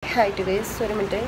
ആയിട്ട് ഗൈസ് ഒരു minute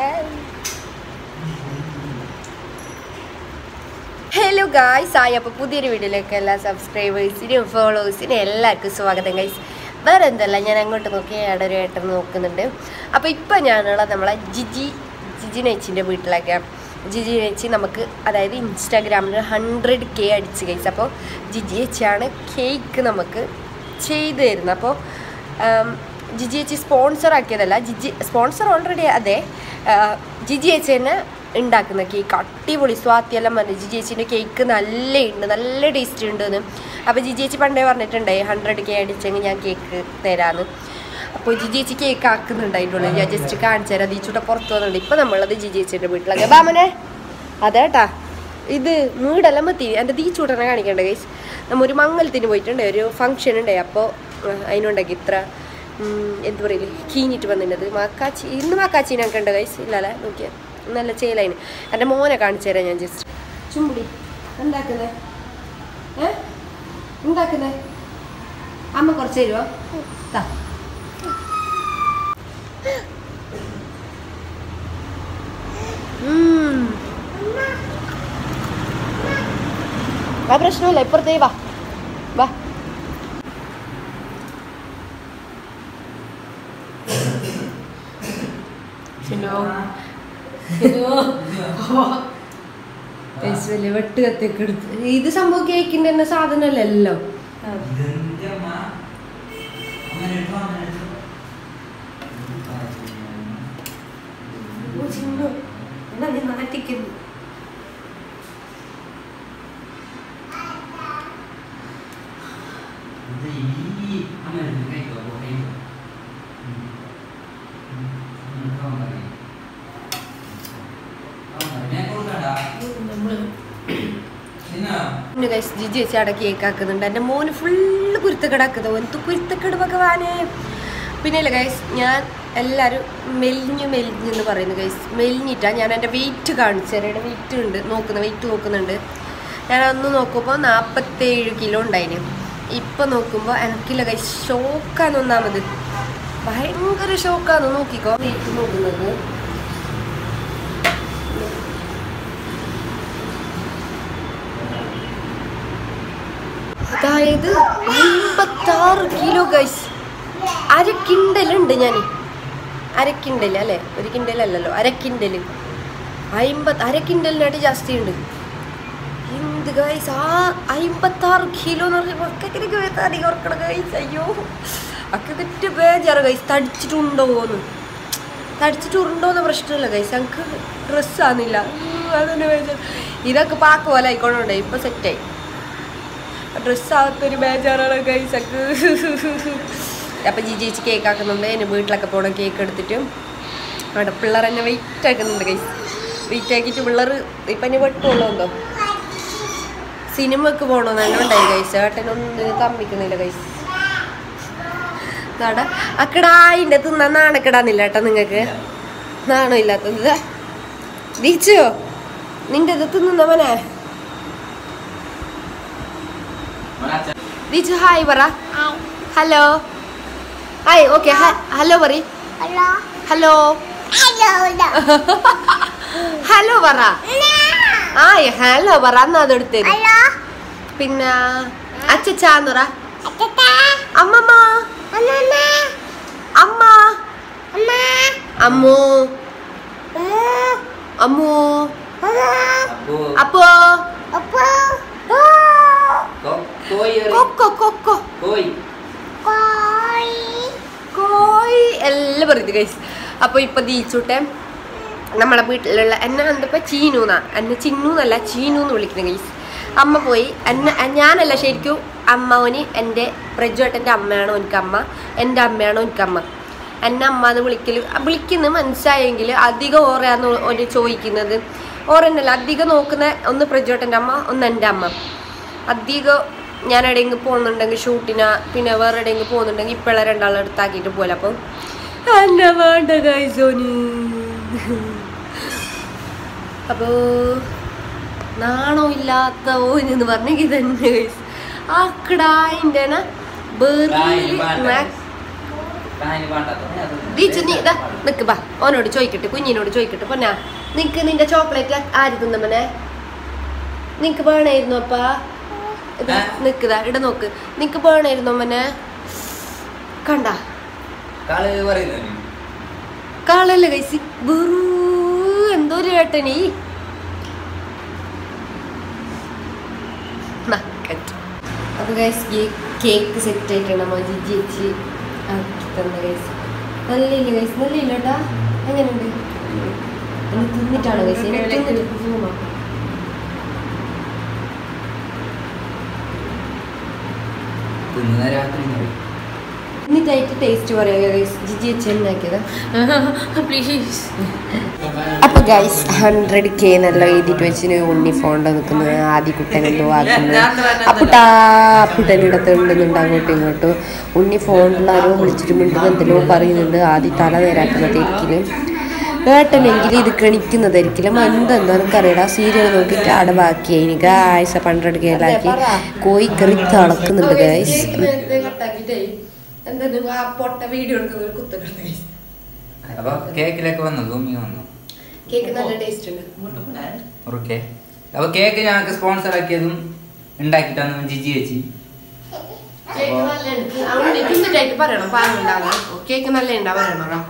hello guys ആയി അപ്പോൾ പുതിയൊരു വീഡിയോയിലേക്ക് എല്ലാ സബ്സ്ക്രൈബേഴ്സിനും ഫോളോവേഴ്സിനും എല്ലാവർക്കും സ്വാഗതം ഗൈസ് വേറെ എന്തല്ല ഞാൻ അങ്ങോട്ട് നോക്കി ഏടെ ഒരു ഏട്ടൻ നോക്കുന്നുണ്ട് അപ്പോൾ ഇപ്പോൾ ഞാനുള്ള നമ്മളെ ജിജി ജിജി നെച്ചിൻ്റെ വീട്ടിലേക്കാണ് ജിജി നെച്ചി നമുക്ക് അതായത് ഇൻസ്റ്റാഗ്രാമിൽ ഹൺഡ്രഡ് കെ അടിച്ച് ഗൈസ് അപ്പോൾ ജിജി ചേച്ചിയാണ് കേക്ക് നമുക്ക് ചെയ്തു തരുന്നത് അപ്പോൾ ജിജി ചേച്ചി സ്പോൺസർ ആക്കിയതല്ല ജിജി സ്പോൺസർ ഓൾറെഡി അതെ ആ, ജിജി ചേച്ചി തന്നെ ഉണ്ടാക്കുന്ന കേക്ക് അടിപൊളി സ്വാത്തിയെല്ലാം പറഞ്ഞു ജിജി ചേച്ചിൻ്റെ കേക്ക് നല്ല ഉണ്ട് നല്ല ടേസ്റ്റ് ഉണ്ട് എന്ന് അപ്പോൾ ജിജി ചേച്ചി പണ്ടേ പറഞ്ഞിട്ടുണ്ടേ ഹൺഡ്രഡ് കെ അടിച്ചെങ്കിൽ ഞാൻ കേക്ക് തരാമെന്ന് അപ്പോൾ ജിജി ചേച്ചി കേക്ക് ആക്കുന്നുണ്ട് അതിൻ്റെ ഉള്ളിൽ ഞാൻ ജസ്റ്റ് കാണിച്ചു തരാം ദീച്ചൂടെ പുറത്ത് വന്നിട്ടുണ്ട് ഇപ്പം നമ്മളുള്ളത് ജിജി ചേച്ചിൻ്റെ വീട്ടിലൊക്കെ ബാമനെ അതേട്ടാ ഇത് വീടെല്ലാം മത്തി എൻ്റെ ദീച്ചൂട്ടനെ കാണിക്കണ്ടേ ഗൈസ് നമ്മ ഒരു മംഗലത്തിന് പോയിട്ടുണ്ട് ഒരു ഫംഗ്ഷൻ ഉണ്ട് അപ്പോൾ അതിനുണ്ടാക്കി ഇത്ര ഉം, എന്ത് പറയില്ലേ കീഞ്ഞിട്ട് വന്നിട്ടത് മാക്കാച്ചി ഇന്ന് മാക്കാച്ചീനെ കണ്ട ഗൈസ് ഇല്ലല്ലേ നോക്കിയാ നല്ല ചേലതിന് എൻ്റെ മോനെ കാണിച്ചു തരാം ഞാൻ ജസ്റ്റ് ചുമ്പുടി എന്താക്കുന്നേ ഏ എന്താക്കുന്നേ അമ്മ കുറച്ച് തരുമോ താ ഉം. ആ പ്രശ്നമില്ല ഇപ്പുറത്തേ വാ വാ വലിയ വെട്ട് കത്തിയൊക്കെ എടുത്ത് ഇത് സംഭവം കേക്കിന്റെ തന്നെ സാധനമല്ലല്ലോ ഓ, ചിന്നു. എന്നാ നീ നാട്ടിക്കുന്നു പിന്നെ guys, ജിജി ചേച്ചി അവിടെ കേക്ക് ആക്കുന്നുണ്ട് എൻ്റെ മോന് ഫുള്ള് കുരുത്തക്കെടാക്കുന്നത് ഓനത്ത് കുരുത്തക്കെട് ഭഗവാനെ പിന്നെ അല്ലേ ഗൈസ് ഞാൻ എല്ലാവരും മെലിഞ്ഞു മെലിഞ്ഞു എന്ന് പറയുന്നു ഗൈസ് മെലിഞ്ഞിട്ടാ ഞാൻ എൻ്റെ വെയിറ്റ് കാണിച്ചു തരാം വെയിറ്റ് ഉണ്ട് നോക്കുന്ന വെയിറ്റ് നോക്കുന്നുണ്ട് ഞാൻ അന്ന് നോക്കുമ്പോൾ നാൽപ്പത്തേഴ് കിലോ ഉണ്ടായിന് ഇപ്പം നോക്കുമ്പോൾ എനിക്കില്ല ഗൈസ് ഷോക്കാണ് ഒന്നാമത് ഭയങ്കര ഷോക്കാണ് നോക്കിക്കോ വെയിറ്റ് നോക്കുന്നത് അതായത് അമ്പത്താറ് കിലോ ഗൈസ് അര കിണ്ടലുണ്ട് ഞാൻ അര കിണ്ടൽ അല്ലേ ഒരു കിണ്ടലല്ലല്ലോ അര കിണ്ടൽ അമ്പത് അര കിണ്ടലിനായിട്ട് ജാസ്തി ഉണ്ട് എന്ത് ഗൈസ് ആ അമ്പത്താറ് കിലോ എന്ന് പറയുമ്പോൾ അക്കൊക്കെ വേത്താടി ഓർക്കണം ഗൈസ് അയ്യോ അക്കൊക്കെ ബേജാറ് ഗൈസ് തടിച്ചിട്ടുണ്ടോന്ന് തടിച്ചിട്ടുണ്ടോന്ന് പ്രശ്നമില്ല ഗൈസ് ഞങ്ങൾക്ക് ഡ്രസ്സ് ആകുന്നില്ല അതെന്നെ ബേജാർ ഇതൊക്കെ പാക്ക് പോലെ ആയിക്കോണ്ടേ ഇപ്പൊ സെറ്റായി ഡ്രസ്സാകത്തൊരു ബേജാറാണ് ഗൈസക്ക് അപ്പം ജി ചേച്ചി കേക്ക് ആക്കുന്നുണ്ട് എൻ്റെ വീട്ടിലൊക്കെ പോകണം കേക്ക് എടുത്തിട്ട് അവിടെ പിള്ളേർ എന്നെ വെയിറ്റ് ആക്കുന്നുണ്ട് ഗൈസ് വെയിറ്റ് ആക്കിയിട്ട് പിള്ളേർ ഇപ്പം എന്നെ വെട്ടുള്ളൂ സിനിമക്ക് പോകണമെന്ന് തന്നെ ഉണ്ടായി ഗൈസ് ഏട്ടനൊന്നും തമ്മിക്കുന്നില്ല ഗൈസ് നാടാ അക്കടായിൻ്റെ തിന്നാൻ നാണക്കിടാന്നില്ല ഏട്ടാ നിങ്ങൾക്ക് നാണോ ഇല്ലാത്തത് ദീച്ചോ നിന്റെ ഇത് തിന്നുന്നവനെ ദീച്ചു ഹായ് പറ ഹലോ ഹായ് ഓക്കെ ഹലോ പറ Hello. Hello Hello. ഹലോ പറ ആയ് ഹലോ പറ അന്ന് അതെടുത്തേ Hello. പിന്നെ അച്ഛച്ചാന്ന് പറ Atata. അമ്മമ്മ Mama. അമ്മ Mama. അമ്മു Mama. അമ്മു Mama. അപ്പോ Apa? കൊക്കോ കൊക്കോ Koi. കോയി എല്ലാം പറയുന്നത് ഗൈസ് അപ്പോൾ ഇപ്പൊ ദീച്ചൂട്ടെ നമ്മളെ വീട്ടിലുള്ള എന്നെ കണ്ടപ്പോ ചീനൂന്നാ എന്നെ ചിന്നൂന്നല്ല ചീനു എന്ന് വിളിക്കുന്നത് ഗൈസ് അമ്മ പോയി എന്നെ ഞാനല്ല ശരിക്കും അമ്മവന് എൻ്റെ പ്രജുവേട്ടൻ്റെ അമ്മയാണോ എനിക്ക് അമ്മ എൻ്റെ അമ്മയാണോ എനിക്ക് അമ്മ എന്നെ അമ്മ എന്ന് വിളിക്കൽ വിളിക്കുന്നത് മനസ്സിലായെങ്കിൽ അധികം ഓറയാന്ന് ഒരു ചോദിക്കുന്നത് ഓറന്നല്ല അധികം നോക്കുന്ന ഒന്ന് പ്രജുവേട്ടൻ്റെ അമ്മ ഒന്ന് എൻ്റെ അമ്മ അധികം ഞാൻ എവിടെയെങ്കിലും പോകുന്നുണ്ടെങ്കിൽ ഷൂട്ടിന് പിന്നെ വേറെ എവിടെയെങ്കിലും പോകുന്നുണ്ടെങ്കിൽ ഇപ്പോഴെ രണ്ടാളെ അടുത്താക്കിയിട്ട് പോലെ അപ്പം എന്നെ വേണ്ട കൈസോന് അപ്പോ നാണോ ഇല്ലാത്ത ഓനെന്ന് പറഞ്ഞെങ്കിൽ തന്നെ ഗൈസ് ആ കിടായിൻ്റെ ബെർലിയിൽ പാനി വേണ്ടാത്ത ബീച്ച് നീ ഇതാ നിക്ക് ബാ ഓനോട് ചോദിക്കട്ടെ കുഞ്ഞിനോട് ചോദിക്കട്ടെ പൊന്നാ നിനക്ക് നിന്റെ ചോക്ലേറ്റ് ആര് തിന്നമ്മനെ നിനക്ക് വേണമായിരുന്നു അപ്പാ ഇതാ നിക്കുതാ ഇട നോക്ക് നിനക്ക് വേണമായിരുന്നു അമ്മനെ കണ്ട കള് പറയുന്നു കാളല്ലേ കൈസി വെറൂ എന്തോ ഒരു ഏട്ടനീ അപ്പൊ ഗൈസ് ഈ കേക്ക് സെറ്റ് ആയിട്ടാണ് അമ്മ ജിജി ചേച്ചി ആക്കി തന്ന ഗൈസ് നല്ലില്ല ഗൈസ് നല്ലില്ല കേട്ടാ എങ്ങനെയുണ്ട് ഒന്ന് തിന്നിട്ടാണ് ഗൈസ് തിന്നിട്ട് zoom ആക്കാം. തിന്നുന്ന രാത്രി എന്ന് പറയും. എന്നിട്ടായിട്ട് ടേസ്റ്റ് പറയാം ഗൈസ് ജിജി ചേച്ചി ഉണ്ടാക്കിയത് പ്ലീസ് അപ്പൊ ഗൈസ് ഹൺഡ്രഡ് കെ എന്നല്ല എഴുതിയിട്ട് വെച്ചിന് ഉണ്ണി ഫോണിൽ നിൽക്കുന്നത് ആദ്യ കുട്ടൻ എന്തോ ആക്കുന്നത് അപ്പുട്ടാ അപ്പുട്ടനിടത്ത് ഉണ്ടെന്നുണ്ട് അങ്ങോട്ടും ഇങ്ങോട്ടും ഉണ്ണി ഫോണിൽ ആരോ വിളിച്ചിട്ട് മിണ്ടുന്ന എന്തെല്ലോ പറയുന്നുണ്ട് ആദ്യം തല നേരാക്കുന്ന തിരക്കില് ഏട്ടനെങ്കിൽ ഇത് കണിക്കുന്നതായിരിക്കില്ല എന്തെന്തോ എനിക്കറിയാം സീരിയൽ നോക്കിയിട്ട് അവിടെ ബാക്കിയായി ഗായ്സ് ഹൺഡ്രഡ് കെയിലാക്കി കോഴിക്കറി തിളക്കുന്നുണ്ട് ഗൈസ് പൊട്ട വീഡിയോ എടുക്കുന്ന ഒരു കുത്തകട അപ്പൊ കേക്കിലൊക്കെ വന്നു സൂമിങ് വന്നു കേക്ക് നല്ല ടേസ്റ്റ് ഉണ്ട് ഓക്കെ അപ്പൊ കേക്ക് ഞങ്ങൾക്ക് സ്പോൺസർ ആക്കിയതും ഉണ്ടാക്കി തന്നു ജിജി ചേച്ചി കേക്ക് നല്ല ഉണ്ട്. അതുകൊണ്ട് തിന്നിട്ടായിട്ട് പറയണം പാലുണ്ടാകാൻ കേക്ക് നല്ല ഉണ്ടാ പറയണോ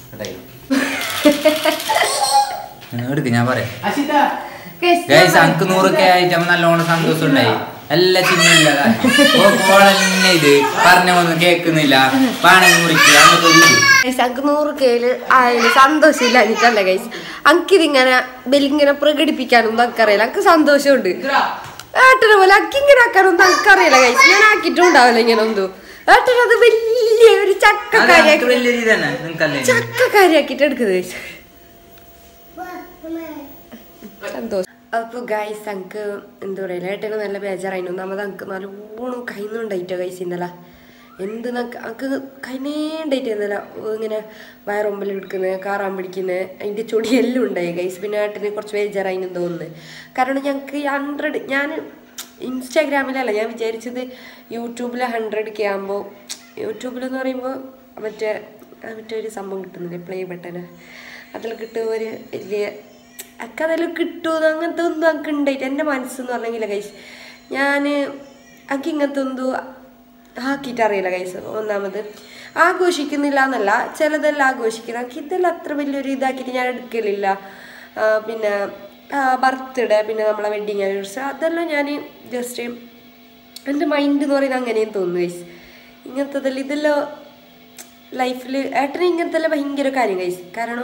എടുക്ക് ഞാൻ പറയാം ഗൈസ് അങ്ക് നൂറൊക്കെ ആയിട്ട് അവൻ നല്ലോണം സന്തോഷം ഉണ്ടായി എല്ലാം ചിന്നില്ല കോളന്നെ ഇത് പറഞ്ഞൊന്നും കേൾക്കുന്നില്ല പാണി മുറിക്കുക അങ്ങനത്തെ ഒരു ഇത് അങ്ക് നൂറ് കേല് ആയാലും സന്തോഷമില്ല എനിക്കല്ല ഗൈസ് അങ്കിതിങ്ങനെ ബലിങ്ങനെ പ്രകടിപ്പിക്കാനൊന്നും എനിക്കറിയില്ല എനിക്ക് സന്തോഷമുണ്ട് ഏട്ടനെ പോലെ അക്കിങ്ങനെ ആക്കാനൊന്നും എനിക്കറിയില്ല ഗൈസ് ഞാൻ ആക്കിയിട്ടും ഉണ്ടാവില്ല ഇങ്ങനെ ഒന്നും ഏട്ടനത് വലിയ ഒരു അത് അനക്ക് ചക്കക്കാരി വലിയ ഇത് തന്നെ നിങ്ങൾക്കല്ലേ ചക്കക്കാരിയാക്കിട്ട് എടുക്കുന്നത് ഗൈസ് സന്തോഷം അപ്പൊ ഗൈസ് അങ്ക് എന്താ പറയുക ഏട്ടന് നല്ല ബേജാറായിരുന്നു ഒന്നാമത് അങ്ക് നല്ലോണം കൈന്നുണ്ടായിട്ടോ ഗൈസ് ഇന്നലെ എന്ത് അങ്ക് കൈനേണ്ടായിട്ട് ഇന്നലെ ഇങ്ങനെ വയറൊമ്പൽ എടുക്കുന്നത് കാറാൻ പിടിക്കുന്നത് അതിൻ്റെ ചൊടിയെല്ലാം ഉണ്ടായി ഗൈസ് പിന്നെ ഏട്ടന് കുറച്ച് ബേജാറായിന്ന് തോന്നുന്നു കാരണം ഞങ്ങൾക്ക് ഈ ഹൺഡ്രഡ് ഞാൻ ഇൻസ്റ്റാഗ്രാമിലല്ല ഞാൻ വിചാരിച്ചത് യൂട്യൂബിൽ ഹൺഡ്രഡ് കെ ആകുമ്പോൾ യൂട്യൂബിലെന്ന് പറയുമ്പോൾ മറ്റേ ആ മറ്റേ ഒരു സംഭവം കിട്ടുന്നില്ലേ പ്ലേ ബട്ടന് അതിൽ കിട്ടുന്ന ഒരു വലിയ ഒക്കെ അതെല്ലാം കിട്ടുമെന്ന് അങ്ങനത്തെ ഒന്നും എനിക്ക് ഉണ്ടായിട്ട് എൻ്റെ മനസ്സെന്ന് പറഞ്ഞെങ്കില കൈസ് ഞാൻ എനിക്ക് ഇങ്ങനത്തെ ഒന്നും ആക്കിയിട്ട് അറിയില്ല കൈസ് ഒന്നാമത് ആഘോഷിക്കുന്നില്ല എന്നല്ല ചിലതെല്ലാം ആഘോഷിക്കണം എനിക്ക് ഇതെല്ലാം അത്ര വലിയൊരു ഇതാക്കിയിട്ട് ഞാൻ എടുക്കലില്ല ആ, പിന്നെ ബർത്ത്ഡേ പിന്നെ നമ്മളെ വെഡിങ് ആനിവേഴ്സറി അതെല്ലാം ഞാൻ ജസ്റ്റ് എൻ്റെ മൈൻഡ് എന്ന് പറയുന്നത് അങ്ങനെയും തോന്നുന്നു കൈസ് ഇങ്ങനത്തതെല്ലാം ഇതെല്ലാം ലൈഫിൽ ഏട്ടന് ഇങ്ങനത്തെ എല്ലാം ഭയങ്കര കാര്യം കൈസ് കാരണം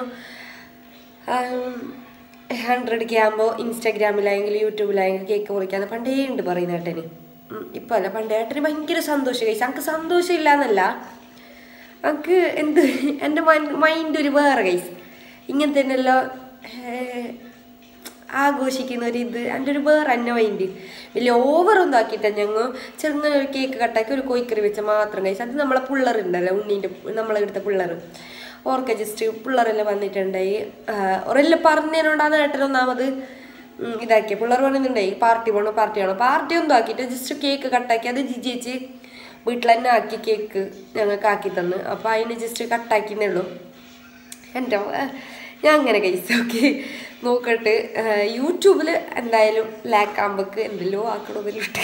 ഹൺഡ്രഡ് കെ ആകുമ്പോൾ ഇൻസ്റ്റാഗ്രാമിലായെങ്കിൽ യൂട്യൂബിലായെങ്കിൽ കേക്ക് മുറിക്കാന്ന് പണ്ടേ ഉണ്ട് പറയുന്ന ഏട്ടന് ഉം, ഇപ്പൊ അല്ല പണ്ട് ഏട്ടന് ഭയങ്കര സന്തോഷം കഴിച്ചു എനിക്ക് സന്തോഷം ഇല്ല എന്നല്ല എനിക്ക് എന്ത് എൻ്റെ മൈൻഡ് ഒരു വേറെ കൈസ് ഇങ്ങനത്തെ തന്നെയല്ലോ ആഘോഷിക്കുന്ന ഒരു ഇത് എൻ്റെ ഒരു വേറെ എൻ്റെ മൈൻഡ് വലിയ ഓവറൊന്നും ആക്കിയിട്ട ഞങ്ങൾ ചെറുങ്ങനെ ഒരു കേക്ക് കട്ടാക്കി ഒരു കോയിക്കറി വെച്ച മാത്രം കഴിച്ചു അത് നമ്മളെ പിള്ളേരുണ്ടല്ലോ ഉണ്ണീൻ്റെ നമ്മളെ ഇവിടുത്തെ പിള്ളേർ ഓർക്ക ജസ്റ്റ് പിള്ളേരെല്ലാം വന്നിട്ടുണ്ടായി ഓരെല്ലാം പറഞ്ഞതിനോണ്ടാണ് ഏട്ടൻ ഒന്നാമത് ഉം, ഇതാക്കിയ പിള്ളേർ പറയുന്നുണ്ടായി പാർട്ടി പോകണം പാർട്ടി വേണം പാർട്ടി ഒന്നും ആക്കിയിട്ട് ജസ്റ്റ് കേക്ക് കട്ടാക്കി അത് ജിജിച്ച് വീട്ടിൽ തന്നെ ആക്കി കേക്ക് ഞങ്ങൾക്ക് ആക്കി തന്ന് അപ്പോൾ അതിന് ജസ്റ്റ് കട്ടാക്കിന്നേ ഉള്ളൂ എൻ്റെ മ- ഞാൻ അങ്ങനെ കഴിച്ചു ഓക്കെ നോക്കട്ട് യൂട്യൂബിൽ എന്തായാലും ലാക്ക് ആകുമ്പോൾക്ക് എന്തെല്ലോ ആക്കണമെന്നിട്ട്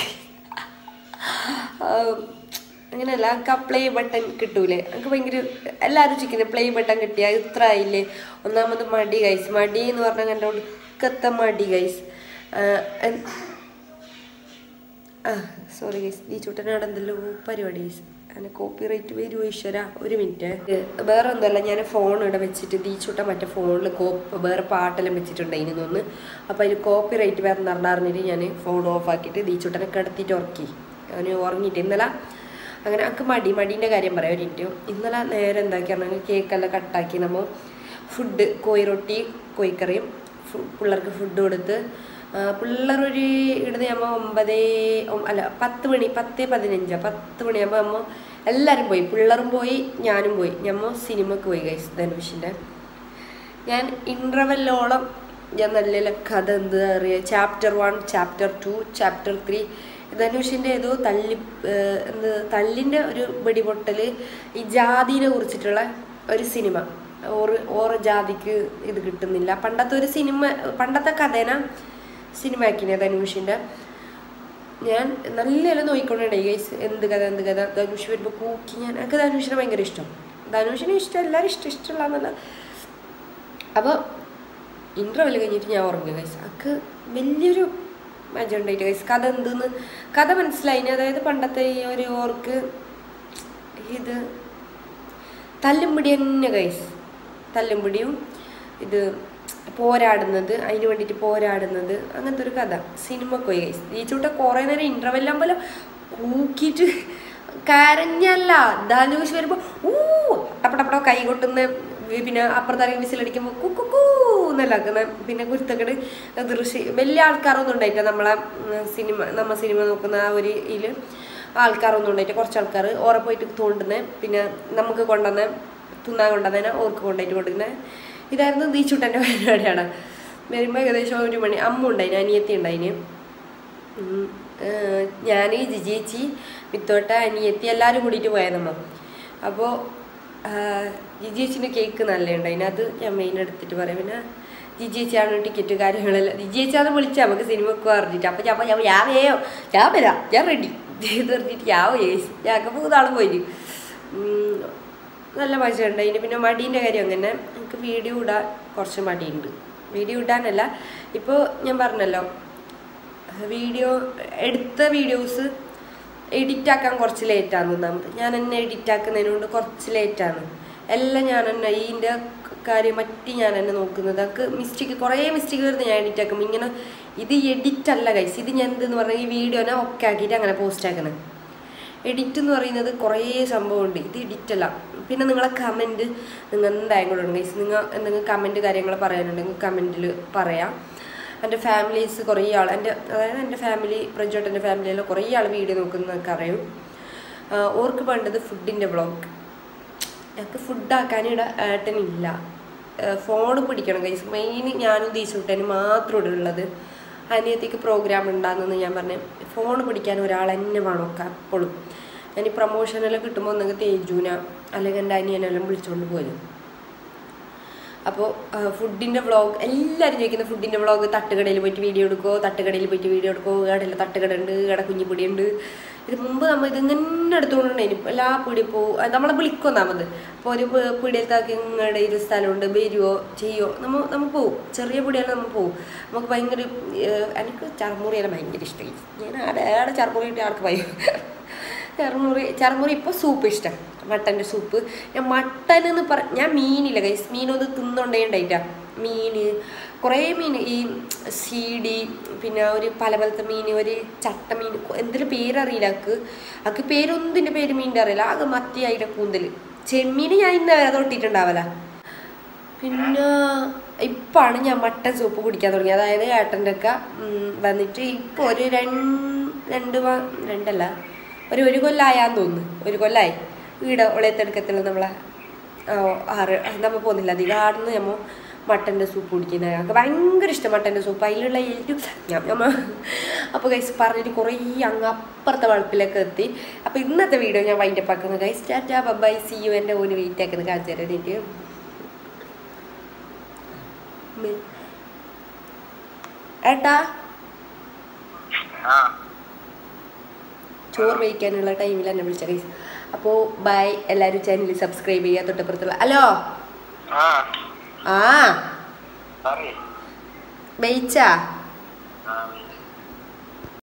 അങ്ങനെയല്ല എനിക്ക് ആ പ്ലേ ബട്ടൺ കിട്ടൂലേ എനിക്ക് ഭയങ്കര എല്ലാവരും ചിക്കുന്നത് പ്ലേ ബട്ടൺ കിട്ടിയ ഇത്ര ആയില്ലേ ഒന്നാമത് മടി ഗൈസ് മടി എന്ന് പറഞ്ഞാൽ എൻ്റെ ഒടുക്കത്തെ മടി ഗൈസ് ആ സോറി ഗൈസ് ഈ ചുട്ടനാട് എന്തെല്ലോ പരിപാടി ഗൈസ് അങ്ങനെ കോപ്പി റൈറ്റ് വരുമോ ഈശ്വര ഒരു മിനിറ്റ് വേറെ ഒന്നുമല്ല ഞാൻ ഫോൺ ഇവിടെ വെച്ചിട്ട് ദീച്ചുട്ട മറ്റേ ഫോണിൽ കോപ്പ് വേറെ പാട്ടെല്ലാം വെച്ചിട്ടുണ്ടായിരുന്നു തോന്നുന്നു അപ്പോൾ അതിൽ കോപ്പി റൈറ്റ് വരുന്ന അറിഞ്ഞിട്ട് ഞാൻ ഫോൺ ഓഫ് ആക്കിയിട്ട് ദീച്ചുട്ടനെ കിടത്തിയിട്ട് ഉറക്കി അവന് ഉറങ്ങിയിട്ട് ഇന്നലെ അങ്ങനെ എനിക്ക് മടി മടീൻ്റെ കാര്യം പറയാം ഒരു മിനിറ്റ് ഇന്നലെ നേരെ എന്താക്കിയാണെങ്കിൽ കേക്കെല്ലാം കട്ടാക്കി നമ്മൾ ഫുഡ് കോഴി റൊട്ടി കോഴിക്കറിയും ഫു- പിള്ളേർക്ക് ഫുഡ് കൊടുത്ത് ആ, പിള്ളേരൊരു ഇടുന്ന് നമ്മൾ ഒമ്പതേ ഒ- അല്ല പത്ത് മണി പത്ത് പതിനഞ്ചാ പത്ത് മണിയാകുമ്പോൾ നമ്മൾ എല്ലാവരും പോയി പിള്ളേരും പോയി ഞാനും പോയി ഞമ്മ സിനിമക്ക് പോയി ഗൈസ് ധനുഷിൻ്റെ ഞാൻ ഇൻ്റർവെല്ലോളം ഞാൻ നല്ല കഥ എന്താ പറയുക chapter one chapter two chapter three ധനുഷിൻ്റെ ഏതോ തള്ളി ഏഹ്, എന്ത് തള്ളിൻ്റെ ഒരു വെടിപൊട്ടൽ ഈ ജാതിനെ കുറിച്ചിട്ടുള്ള ഒരു സിനിമ ഓറ് ഓറ് ജാതിക്ക് ഇത് കിട്ടുന്നില്ല പണ്ടത്തെ ഒരു സിനിമ പണ്ടത്തെ കഥേന സിനിമ ആക്കിനെ ധനുഷിൻ്റെ ഞാൻ നല്ല നോക്കിക്കൊണ്ടേ ഗൈസ് എന്ത് കഥ എന്ത് കഥ ധനുഷ് വരുമ്പോൾ കൂക്കി ഞാൻ എനിക്ക് ധനുഷിനെ ഭയങ്കര ഇഷ്ടം ധനുഷിനെ ഇഷ്ടം എല്ലാവരും ഇഷ്ടം ഇഷ്ടമുള്ള എന്നല്ല അപ്പോൾ ഇൻ്റർവെൽ കഴിഞ്ഞിട്ട് ഞാൻ ഉറങ്ങുക ഗൈസ് അക്ക് വലിയൊരു അജണ്ടായിട്ട് ഗൈസ് കഥ എന്തെന്ന് കഥ മനസ്സിലായിന് അതായത് പണ്ടത്തെ ഈ ഒരു ഓർക്ക് ഇത് തല്ലുംപിടി തന്നെ ഗൈസ് തല്ലുംപിടിയും ഇത് പോരാടുന്നത് അതിന് വേണ്ടിയിട്ട് പോരാടുന്നത് അങ്ങനത്തെ ഒരു കഥ സിനിമ പോയി ഗൈസ് ഈ ചൂട്ട കുറേ നേരം ഇൻ്റർവെല്ലാം പോലെ കൂക്കിയിട്ട് കരഞ്ഞല്ല ധനുഷ് വരുമ്പോൾ ഊ ടപ്പടപ്പട കൈ കൊട്ടുന്ന പിന്നെ അപ്പുറത്താണെങ്കിൽ വിസിലടിക്കുമ്പോൾ കുക്കു എന്നല്ല ആക്കുന്ന പിന്നെ കുരുത്തക്കട് ദൃശ്യ വലിയ ആൾക്കാരൊന്നും ഉണ്ടായിട്ടില്ല നമ്മളെ ഉം, സിനിമ നമ്മ സിനിമ നോക്കുന്ന ആ ഒരു ഇതിൽ ആൾക്കാരൊന്നും ഉണ്ടായിട്ട് കുറച്ച് ആൾക്കാർ ഓറെ പോയിട്ട് തോണ്ടുന്നത് പിന്നെ നമുക്ക് കൊണ്ടുവന്ന തിന്നാൻ കൊണ്ടുവന്നതിനെ ഓർക്ക് കൊണ്ടുപോയിട്ട് കൊടുക്കുന്നത് ഇതായിരുന്നു ദീച്ചുട്ടൻ്റെ പരിപാടിയാണ് വരുമ്പോൾ ഏകദേശം ഒരു മണി അമ്മ ഉണ്ടായിന് അനിയത്തി ഉണ്ടായിന് ഞാൻ ജിജേച്ചി വിത്തോട്ട അനിയത്തി എല്ലാവരും കൂടിയിട്ട് പോയത് നമ്മ അപ്പോൾ ജിജേച്ചിൻ്റെ കേക്ക് നല്ല ഉണ്ടായിന് അത് ഞാൻ മെയിൻ എടുത്തിട്ട് പറയാം പിന്നെ ജിജേച്ചിയാണ് ടിക്കറ്റ് കാര്യങ്ങളെല്ലാം ജിജേച്ചാന്ന് വിളിച്ചാൽ നമുക്ക് സിനിമക്ക് പറഞ്ഞിട്ട് അപ്പം ഞാൻ ഞാൻ ഞാൻ വേയോ ഞാൻ വരാം ഞാൻ റെഡി ഇത് പറഞ്ഞിട്ട് ഞാൻ ചേച്ചി ഞങ്ങൾക്ക് മൂന്നാളും പോയി ഉം, നല്ല മജ ഉണ്ട് അതിന് പിന്നെ മടീൻ്റെ കാര്യം അങ്ങനെ എനിക്ക് വീഡിയോ ഇടാൻ കുറച്ച് മടിയുണ്ട് വീഡിയോ ഇടാനല്ല ഇപ്പോൾ ഞാൻ പറഞ്ഞല്ലോ വീഡിയോ എടുത്ത വീഡിയോസ് എഡിറ്റ് ആക്കാൻ കുറച്ച് ലേറ്റാണ് ഒന്നാമത് ഞാൻ എന്നെ എഡിറ്റ് ആക്കുന്നതിനോണ്ട് കുറച്ച് ലേറ്റാണ് എല്ലാം ഞാൻ തന്നെ ഇതിൻ്റെ കാര്യം മറ്റി ഞാൻ തന്നെ നോക്കുന്നത് എനിക്ക് മിസ്റ്റേക്ക് കുറേ മിസ്റ്റേക്ക് വരുന്നത് ഞാൻ എഡിറ്റ് ആക്കും ഇങ്ങനെ ഇത് എഡിറ്റ് അല്ല കൈസ് ഇത് ഞാൻ എന്തെന്ന് പറഞ്ഞാൽ ഈ വീഡിയോനെ ഒക്കെ ആക്കിയിട്ട് അങ്ങനെ പോസ്റ്റ് ആക്കുന്നത് എഡിറ്റ് എന്ന് പറയുന്നത് കുറേ സംഭവമുണ്ട് ഇത് എഡിറ്റ് അല്ല പിന്നെ നിങ്ങളെ കമൻറ്റ് നിങ്ങൾ എന്തായാലും കൂടെ ഉണ്ട് ഗൈസ് നിങ്ങൾ എന്തെങ്കിലും കമൻറ്റ് കാര്യങ്ങൾ പറയാനുണ്ടെങ്കിൽ കമൻറ്റിൽ പറയാം എൻ്റെ ഫാമിലീസ് കുറേ ആൾ എൻ്റെ അതായത് എൻ്റെ ഫാമിലി പ്രജോട്ടൻ്റെ ഫാമിലിയിലെ കുറേ ആൾ വീഡിയോ നോക്കുന്നതൊക്കെ അറിയും ആ, ഓർക്ക് വേണ്ടത് ഫുഡിൻ്റെ വ്ളോഗ് ഞങ്ങൾക്ക് ഫുഡാക്കാൻ ഇവിടെ ഏട്ടനില്ല ഫോൺ പിടിക്കണം കൈസ് മെയിൻ ഞാനും ദീശൂട്ടനും മാത്രം ഇവിടെ ഉള്ളത് അനിയത്തിക്ക് പ്രോഗ്രാം ഉണ്ടാകുന്നെന്ന് ഞാൻ പറഞ്ഞു ഫോൺ പിടിക്കാൻ ഒരാൾ എന്നെ വേണം ഒക്കെ എപ്പോഴും ഞാൻ ഈ പ്രൊമോഷനെല്ലാം കിട്ടുമ്പോൾ ഒന്നെങ്കിൽ തേജൂന അല്ലെങ്കിൽ എൻ്റെ അനിയനെല്ലാം വിളിച്ചുകൊണ്ട് പോരും അപ്പോൾ ഫുഡിൻ്റെ വ്ളോഗ് എല്ലാവരും ചോദിക്കുന്ന ഫുഡിൻ്റെ വ്ളോഗ് തട്ടുകടയിൽ പോയിട്ട് വീഡിയോ എടുക്കുമോ തട്ടുകടയിൽ പോയിട്ട് വീഡിയോ എടുക്കുമോ ഇടയിൽ തട്ടുകട ഉണ്ട് ഇവിടെ കുഞ്ഞിപ്പൊടി ഉണ്ട് ഇത് മുമ്പ് നമ്മൾ ഇതിങ്ങനെ എടുത്തുകൊണ്ടുണ്ടായിരുന്നു എല്ലാ പീടി പോവും അത് നമ്മളെ വിളിക്കും ഒന്നാമത് അപ്പോൾ ഒരു പീ- പീടിയത്താക്കി ഇങ്ങടെ ഒരു സ്ഥലമുണ്ട് വരുമോ ചെയ്യോ നമ്മൾ നമ്മൾ പോവും ചെറിയ പീടിയാണ് നമ്മൾ പോവും നമുക്ക് ഭയങ്കര ഏഹ്, എനിക്ക് ചർമുറിയെല്ലാം ഭയങ്കര ഇഷ്ടമായി ഞാൻ ആടെ ആടെ ചർമുറി ഇട്ട് ആൾക്ക് ഭയം ചർമുറി ചർമുറി ഇപ്പോൾ സൂപ്പ് ഇഷ്ടം മട്ടൻ്റെ സൂപ്പ് ഞാൻ മട്ടൻ എന്ന് പറ ഞാൻ മീനില്ല കൈസ് മീനൊന്ന് തിന്നോണ്ടേ ഉണ്ടായിട്ടാ മീൻ കുറേ മീൻ ഈ സീഡി പിന്നെ ഒരു പല പോലത്തെ മീൻ ഒരു ചട്ട മീൻ എന്തിൻ്റെ പേരറിയില്ല അക്ക് അക്ക് പേരൊന്നിൻ്റെ പേര് മീനിൻ്റെ അറിയില്ല ആകെ മത്തി അതിൻ്റെ കൂന്തൽ ചെമ്മീൻ ഞാൻ ഇന്ന് വേറെ തൊട്ടിട്ടുണ്ടാവല പിന്നെ ഇപ്പാണ് ഞാൻ മട്ടൻ സൂപ്പ് കുടിക്കാൻ തുടങ്ങി അതായത് ഏട്ടൻ്റെ ഒക്കെ ഉം, വന്നിട്ട് ഇപ്പോൾ ഒരു രണ്ട് രണ്ട് മാ- രണ്ടല്ല ഒരു ഒരു കൊല്ലായാന്ന് തോന്നുന്നു ഒരു കൊല്ലായി ഈടെ ഒളയത്തെടുക്കത്തുള്ള നമ്മളെ ആ, ആറ് നമ്മൾ പോകുന്നില്ല അധികം ആടുന്ന് നമ്മൾ മട്ടൻ്റെ സൂപ്പ് കുടിക്കുന്നത് ഞങ്ങൾക്ക് ഭയങ്കര ഇഷ്ടം മട്ടൻ്റെ സൂപ്പ് അതിലുള്ള ഏറ്റവും ഞാൻ നമ്മ അപ്പോൾ ഗൈസ് പറഞ്ഞിട്ട് കുറേ അങ്ങ് അപ്പുറത്തെ വളപ്പിലേക്ക് എത്തി അപ്പോൾ ഇന്നത്തെ വീഡിയോ ഞാൻ വൈൻഡപ്പ് ആക്കുന്നത് guys tata bye see you എൻ്റെ ഓന് വെയിറ്റ് ആക്കുന്നത് കാണിച്ചു തരാൻ എനിക്ക് ഉം. ഏട്ടാ ചോറ് വയ്ക്കാനുള്ള ടൈമിൽ എന്നെ വിളിച്ച ഗൈസ് അപ്പോൾ ബൈ എല്ലാവരും ചാനൽ സബ്സ്ക്രൈബ് ചെയ്യുക തൊട്ടപ്പുറത്തുള്ള ഹലോ ആ ആ പറയ് ബൈച്ചാ ആ